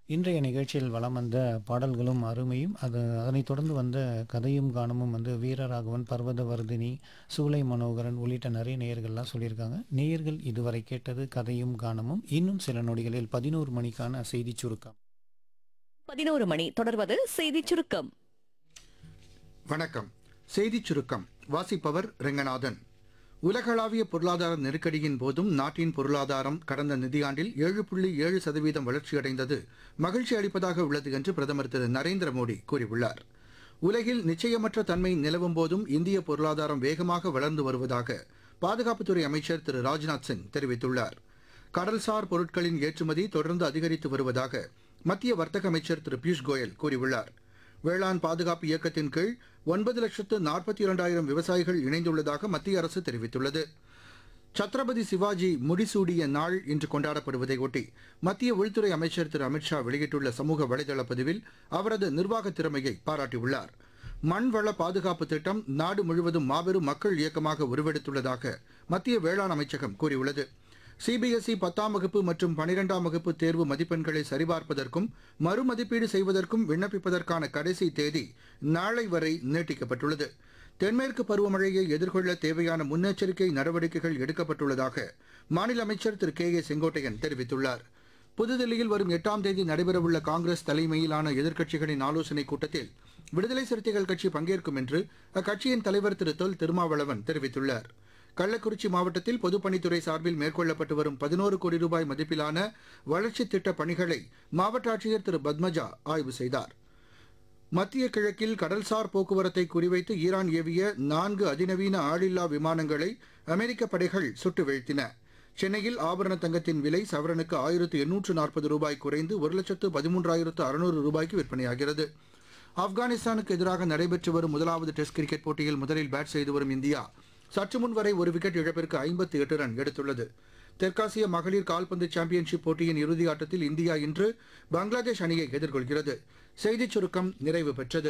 இன்றைய நிகழ்ச்சியில் வலம் வந்த பாடல்களும் அருமையும் அது அதனைத் தொடர்ந்து வந்த கதையும் கானமும் வந்து வீரராகவன் பர்வதவர்தினி சூலை மனோகரன் உள்ளிட்ட நிறைய நேயர்கள்லாம் சொல்லியிருக்காங்க நேயர்கள் இதுவரை கேட்டது கதையும் கானமும் இன்னும் சில நொடிகளில் பதினோரு மணிக்கான செய்திச் சுருக்கம் பதினோரு மணி தொடர்வது செய்திச் சுருக்கம் வணக்கம் செய்திச் சுருக்கம் வாசிப்பவர் ரெங்கநாதன் உலகளாவிய பொருளாதார நெருக்கடியின் போதும் நாட்டின் பொருளாதாரம் கடந்த நிதியாண்டில் ஏழு புள்ளி ஏழு சதவீதம் வளர்ச்சியடைந்தது மகிழ்ச்சி அளிப்பதாக உள்ளது என்று பிரதமர் திரு நரேந்திர மோடி கூறியுள்ளார் உலகில் நிச்சயமற்ற தன்மை நிலவும் போதும் இந்திய பொருளாதாரம் வேகமாக வளர்ந்து வருவதாக பாதுகாப்புத்துறை அமைச்சர் திரு ராஜ்நாத் சிங் தெரிவித்துள்ளார் கடல்சார் பொருட்களின் ஏற்றுமதி தொடர்ந்து அதிகரித்து வருவதாக மத்திய வர்த்தக அமைச்சர் திரு பியூஷ் கோயல் கூறியுள்ளார் வேளாண் பாதுகாப்பு இயக்கத்தின் கீழ் ஒன்பது லட்சத்து நாற்பத்தி இரண்டாயிரம் விவசாயிகள் இணைந்துள்ளதாக மத்திய அரசு தெரிவித்துள்ளது சத்ரபதி சிவாஜி முடிசூடிய நாள் இன்று கொண்டாடப்படுவதை ஒட்டி மத்திய உள்துறை அமைச்சர் திரு அமித்ஷா வெளியிட்டுள்ள சமூக வலைதள பதிவில் அவரது நிர்வாக திறமையை பாராட்டியுள்ளார் மண்வள பாதுகாப்பு திட்டம் நாடு முழுவதும் மாபெரும் மக்கள் இயக்கமாக உருவெடுத்துள்ளதாக மத்திய வேளாண் அமைச்சகம் கூறியுள்ளது சிபிஎஸ்இ பத்தாம் வகுப்பு மற்றும் பனிரெண்டாம் வகுப்பு தேர்வு மதிப்பெண்களை சரிபார்ப்பதற்கும் மறுமதிப்பீடு செய்வதற்கும் விண்ணப்பிப்பதற்கான கடைசி தேதி நாளை வரை நீட்டிக்கப்பட்டுள்ளது தென்மேற்கு பருவமழையை எதிர்கொள்ள தேவையான முன்னெச்சரிக்கை நடவடிக்கைகள் எடுக்கப்பட்டுள்ளதாக மாநில அமைச்சர் திரு கே ஏ செங்கோட்டையன் தெரிவித்துள்ளார் புதுதில்லியில் வரும் எட்டாம் தேதி நடைபெறவுள்ள காங்கிரஸ் தலைமையிலான எதிர்க்கட்சிகளின் ஆலோசனைக் கூட்டத்தில் விடுதலை சிறுத்தைகள் கட்சி பங்கேற்கும் என்று அக்கட்சியின் தலைவர் திரு தொல் திருமாவளவன் தெரிவித்துள்ளார் கள்ளக்குறிச்சி மாவட்டத்தில் பொதுப்பணித்துறை சார்பில் மேற்கொள்ளப்பட்டு வரும் பதினோரு கோடி ரூபாய் மதிப்பிலான வளர்ச்சித் திட்டப் பணிகளை மாவட்ட ஆட்சியர் திரு பத்மஜா ஆய்வு செய்தார் மத்திய கிழக்கில் கடல்சார் போக்குவரத்தை குறிவைத்து ஈரான் ஏவிய நான்கு அதிநவீன ஆளில்லா விமானங்களை அமெரிக்க படைகள் சுட்டு வீழ்த்தின சென்னையில் ஆபரண தங்கத்தின் விலை சவரனுக்கு ஆயிரத்து எண்ணூற்று நாற்பது ரூபாய் குறைந்து ஒரு லட்சத்து பதிமூன்றாயிரத்து அறுநூறு ரூபாய்க்கு விற்பனையாகிறது ஆப்கானிஸ்தானுக்கு எதிராக நடைபெற்று வரும் முதலாவது டெஸ்ட் கிரிக்கெட் போட்டியில் முதலில் பேட் செய்து வரும் இந்தியா சற்று முன் வரை ஒரு விக்கெட் இழப்பிற்கு ஐம்பத்தி எட்டு ரன் எடுத்துள்ளது தெற்காசிய மகளிர் கால்பந்து சாம்பியன்ஷிப் போட்டியின் இறுதி ஆட்டத்தில் இந்தியா இன்று பங்களாதேஷ் அணியை எதிர்கொள்கிறது செய்திச் சுருக்கம் நிறைவு பெற்றது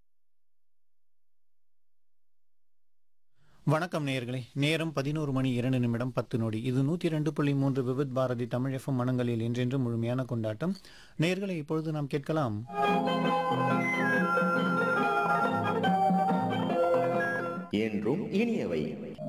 வணக்கம் நேயர்களே நேரம் பதினோரு மணி இரண்டு நிமிடம் பத்து நொடி இது நூற்றி ரெண்டு புள்ளி மூன்று விவித் பாரதி தமிழ் எஃப்எம் மனங்களில் என்றென்று முழுமையான கொண்டாட்டம் நேயர்களை இப்பொழுது நாம் கேட்கலாம் என்றும் இனியவை